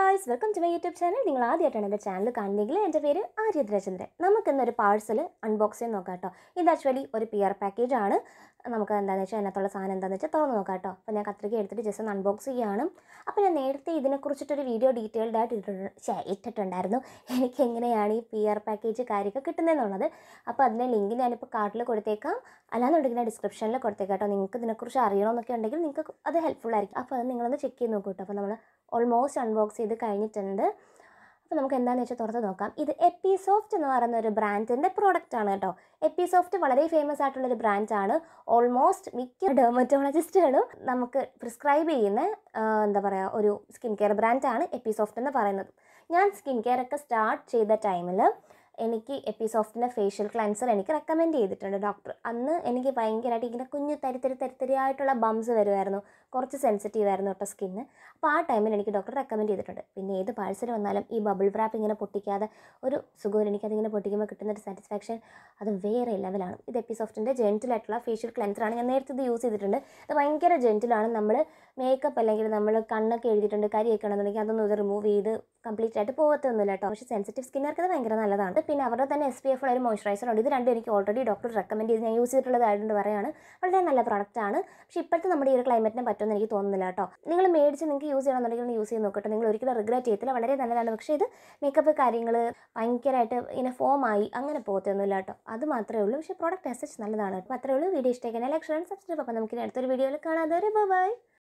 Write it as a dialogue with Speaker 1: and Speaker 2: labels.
Speaker 1: guys welcome to my YouTube channel നിങ്ങൾ ആദ്യമായിട്ടാണ് എൻ്റെ ചാനൽ കാണുന്നെങ്കിൽ എൻ്റെ പേര് ആര്യദ്രചന്ദ്രൻ നമുക്ക് ഇന്നൊരു പാഴ്സൽ അൺബോക്സ് ചെയ്ത് നോക്കാം കേട്ടോ ഇത് ആക്ച്വലി ഒരു പി ആർ പാക്കേജ് ആണ് നമുക്ക് എന്താണെന്ന് വെച്ചാൽ അതിനകത്തുള്ള സാധനം എന്താണെന്ന് വെച്ചാൽ തുറന്ന് നോക്കാം കേട്ടോ അപ്പോൾ ഞാൻ കത്രിക എടുത്തിട്ട് ജസ്റ്റ് ഒന്ന് അൺബോക്സ് ചെയ്യുകയാണ് അപ്പോൾ ഞാൻ നേരത്തെ ഇതിനെക്കുറിച്ചിട്ടൊരു വീഡിയോ ഡീറ്റെയിൽഡ് ആയിട്ട് ഇട്ടിട്ടുണ്ട് ഛേ, ഇട്ടിട്ടുണ്ടായിരുന്നു എനിക്ക് എങ്ങനെയാണ് ഈ പി ആർ പാക്കേജ് കാര്യമൊക്കെ കിട്ടുന്നതെന്നുള്ളത് അപ്പോൾ അതിൻ്റെ ലിങ്ക് ഞാനിപ്പോൾ കാർട്ടിൽ കൊടുത്തേക്കാം അല്ലാന്നുണ്ടെങ്കിൽ ഞാൻ ഡിസ്ക്രിപ്ഷനിൽ കൊടുത്തേക്കാം കേട്ടോ നിങ്ങൾക്ക് ഇതിനെക്കുറിച്ച് അറിയണമെന്നൊക്കെ ഉണ്ടെങ്കിൽ നിങ്ങൾക്ക് അത് ഹെൽപ്ഫുൾ ആയിരിക്കും അപ്പോൾ അത് നിങ്ങളൊന്ന് ചെക്ക് ചെയ്ത് നോക്കൂ കേട്ടോ അപ്പോൾ നമ്മൾ ഓൾമോസ്റ്റ് അൺബോക്സ് ചെയ്ത് കഴിഞ്ഞിട്ടുണ്ട് അപ്പോൾ നമുക്ക് എന്താണെന്ന് വെച്ചാൽ തുറത്ത് നോക്കാം ഇത് എപ്പിസോഫ്റ്റ് എന്ന് പറയുന്ന ഒരു ബ്രാൻഡിൻ്റെ പ്രോഡക്റ്റ് ആണ് കേട്ടോ എപ്പിസോഫ്റ്റ് വളരെ ഫേമസ് ആയിട്ടുള്ളൊരു ബ്രാൻഡാണ് ഓൾമോസ്റ്റ് മിക്ക ഡെർമറ്റോളജിസ്റ്റുകളും നമുക്ക് പ്രിസ്ക്രൈബ് ചെയ്യുന്ന ആ, എന്താ പറയുക ഒരു സ്കിൻ കെയർ ബ്രാൻഡാണ് എപ്പിസോഫ്റ്റ് എന്ന് പറയുന്നത് ഞാൻ സ്കിൻ കെയർ ഒക്കെ സ്റ്റാർട്ട് ചെയ്ത ടൈമിൽ എനിക്ക് എപ്പിസോഫ്റ്റിൻ്റെ ഫേഷ്യൽ ക്ലൻസർ എനിക്ക് റെക്കമെൻഡ് ചെയ്തിട്ടുണ്ട് ഡോക്ടർ അന്ന് എനിക്ക് ഭയങ്കരമായിട്ട് ഇങ്ങനെ കുഞ്ഞു തരിത്തരി തരിത്തരിയായിട്ടുള്ള ബംസ് വരുമായിരുന്നു കുറച്ച് സെൻസിറ്റീവ് ആയിരുന്നു കേട്ടോ സ്കിന്ന് അപ്പോൾ ആ ടൈമിൽ എനിക്ക് ഡോക്ടർ റെക്കമെൻഡ് ചെയ്തിട്ടുണ്ട് പിന്നെ ഏത് പാഴ്സൽ വന്നാലും ഈ ബബിൾ റാപ്പ് ഇങ്ങനെ പൊട്ടിക്കാതെ ഒരു സുഖം എനിക്കതിങ്ങനെ പൊട്ടിക്കുമ്പോൾ കിട്ടുന്ന ഒരു സാറ്റിസ്ഫാക്ഷൻ അത് വേറെ ലെവലാണ് ഇത് എപ്പിസോഫ്റ്റിൻ്റെ ജെൻറ്റിലായിട്ടുള്ള ഫേഷ്യൽ ക്ലെൻസറാണ് ഞാൻ നേരത്തെ ഇത് യൂസ് ചെയ്തിട്ടുണ്ട് ഇത് ഭയങ്കര ജെൻറ്റിലാണ് നമ്മൾ മേക്കപ്പ് അല്ലെങ്കിൽ നമ്മൾ കണ്ണൊക്കെ എഴുതിയിട്ടുണ്ട് കരിയൊക്കെ ആണെന്നുണ്ടെങ്കിൽ അതൊന്നും ഇത് റിമൂവ് ചെയ്ത് കംപ്ലീറ്റ് ആയിട്ട് പോകത്തൊന്നുമില്ല കേട്ടോ പക്ഷേ സെൻസിറ്റീവ് സ്കിന്നർക്ക് അത് ഭയങ്കര നല്ലതാണ് പിന്നെ അവരുടെ തന്നെ എസ് പി എഫ് ഉള്ള ഒരു മോയ്സ്ചറൈസർ ഉണ്ട് ഇത് രണ്ടും എനിക്ക് ഓൾറെഡി ഡോക്ടർ റെക്കമെൻഡ് ചെയ്ത് ഞാൻ യൂസ് ചെയ്തിട്ടുള്ളതായതുകൊണ്ട് പറയാണ് വളരെ നല്ല പ്രോഡക്റ്റ് ആണ് പക്ഷേ ഇപ്പോഴത്തെ നമ്മുടെ ഈ ഒരു ക്ലൈമറ്റിനെ പറ്റുമെന്ന് എനിക്ക് തോന്നുന്നില്ല കേട്ടോ നിങ്ങൾ മേടിച്ച് നിങ്ങൾക്ക് യൂസ് ചെയ്യണമെന്നുണ്ടെങ്കിൽ ഒന്ന് യൂസ് ചെയ്ത് നോക്കട്ടെ നിങ്ങൾ ഒരിക്കലും റിഗ്രറ്റ് ചെയ്യത്തില്ല വളരെ നല്ലതാണ് പക്ഷേ ഇത് മേക്കപ്പ് കാര്യങ്ങൾ ഭയങ്കരമായിട്ട് ഇങ്ങനെ ഫോമായി അങ്ങനെ പോകത്തൊന്നുമില്ല കേട്ടോ അത് മാത്രമേ ഉള്ളൂ പക്ഷേ പ്രോഡക്റ്റ് ആസ് സച്ച് നല്ലതാണ് അപ്പോൾ അത്രേ ഉള്ളൂ വീഡിയോ ഇഷ്ടമാക്കാൻ ലൈക്ക് ഷെയർ സബ്സ്ക്രൈബ് അപ്പോൾ നമുക്ക് ഇനി അടുത്തൊരു വീഡിയോയിൽ കാണാതെ ബൈ